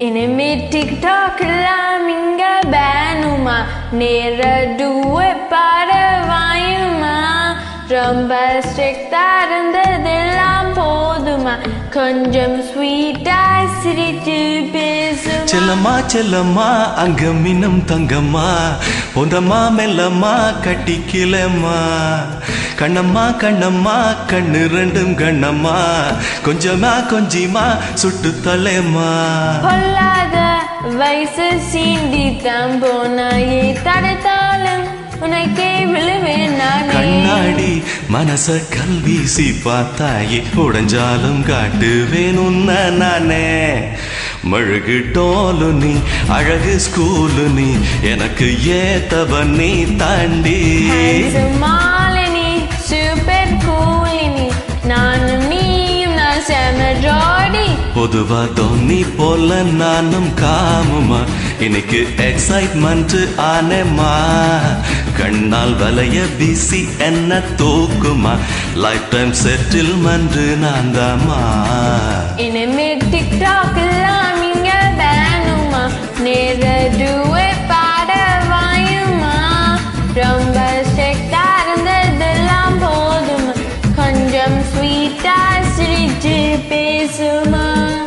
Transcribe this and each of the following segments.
இனிமே டிக்டாக் எல்லாம் இங்க பேனுமா நேர டூவை பாட வாயுமா ரொம்ப ஸ்ட்ரிக்டா இருந்ததெல்லாம் போதுமா கொஞ்சம் ஸ்வீட்டா சிரிச்சு பேசுமா செல்லம்மா செல்லம்மா அங்க மின்னும் தங்கம்மா பொந்தம்மா மெல்லம்மா கட்டிக்கிலம்மா கண்ணம்மா கண்ணம்மா கண்ணு ரெண்டும் கண்ணம்மா கொஞ்சமா கொஞ்சிமா சுட்டு தள்ளையம்மா பொல்லாத வயசு சீண்டி தான் போனாயே தடுத்தாலும் உனக்கே விழுவேன் நானே கண்ணாடி மனச கல்வீசி பார்த்தாயே உடைஞ்சாலும் காட்டுவேன் உன்ன நானே மழுகு டோலு நீ அழகு ஸ்கூலு நீ எனக்கு ஏத்தவ நீ தாண்டி மாலினி சூப்பர் கூலினி நானும் நீயும் நான் செம ஜோடி பொதுவா தோனி போல நானும் காமுமா இன்னைக்கு எக்ஸைட்மெண்ட் ஆனேமா கண்ணால் வலைய வீசி என்ன தூக்குமா லைஃப் டைம் செட்டில்மெண்ட் நான் தாமா இனிமே டிக்டாக் எல்லாம் இங்க பேனுமா நேர டூவே பாட வாயுமா ரொம்ப ஸ்ட்ரிக்டா இருந்ததெல்லாம் போதுமா கொஞ்சம் ஸ்வீட்டா சிரிச்சு பேசுமா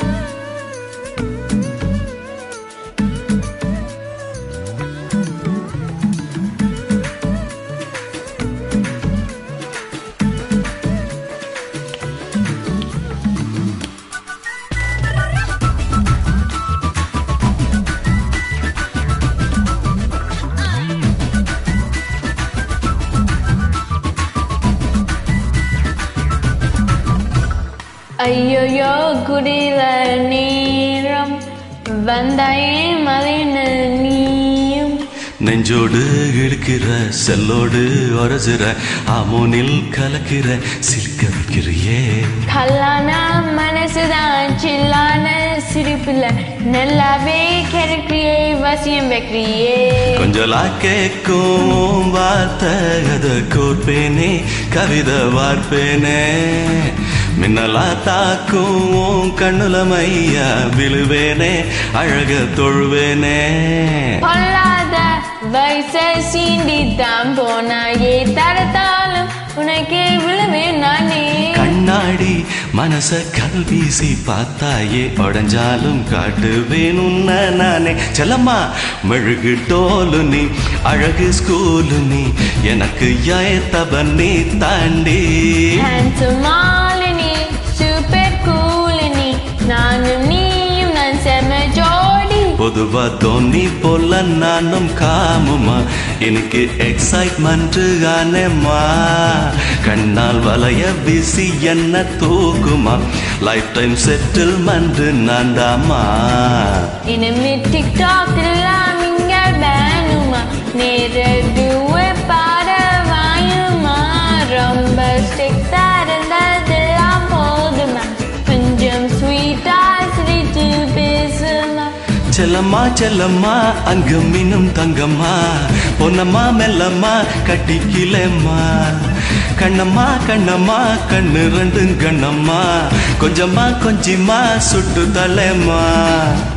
ஐயோயோ குடில நேரம் வந்தாயே மலைன நீயும் நெஞ்சோடு இழுக்கிற செல்லோடு ஒரசுற ஆமோனில் கலக்கிற சிரிக்க வைக்கிறியே கல்லான மனசுதான் சில்லான சிரிப்புல நல்லாவே கிடைக்கிறியே வசியம் வைக்கிறியே கொஞ்சலா கேட்கும் வார்த்தை அத கோர்ப்பேனே கவிதை வார்ப்பேனே மின்னலா தாக்கும் கண்ணுல மையா விழுவேனே அழக தொழுவேனே பொல்லாத வயச சீண்டி தான் போனாயே தடுத்தாலும் உனக்கே விழுவேன் நானே கண்ணாடி மனச கல்வீசி பார்த்தாயே உடஞ்சாலும் காட்டுவேன் உன்ன நானே செல்லம்மா மெழுகு டோலு நீ அழகு ஸ்கூலு நீ எனக்கு ஏத்தவ நீ தாண்டி ஹேண்ட்ஸம் மாலினி சூப்பர் கூலினி நானும் நீயும் நான் செம ஜோடி பொதுவா தோனி போல நானும் காமுமா எனக்கு எக்ஸைட்மெண்ட் ஆனேம்மா கண்ணால் வலைய வீசி என்ன தூக்குமா லைஃப் டைம் செட்டில்மெண்ட் நான் தாமா இனிமே டிக்டாக் எல்லாம் இங்க பேனுமா நேர டூவே பாட வாயுமா ரொம்ப ஸ்ட்ரிக்டா இருந்ததெல்லாம் போதுமா கொஞ்சம் ஸ்வீட்டா சிரிச்சு பேசுமா செல்லம்மா செல்லம்மா அங்க மின்னும் தங்கம்மா பொன்னம்மா மெல்லம்மா கட்டிக்கிலம்மா கண்ணம்மா கண்ணம்மா கண்ணு ரெண்டும் கண்ணம்மா கொஞ்சம்மா கொஞ்சிம்மா சுட்டு தள்ளம்மா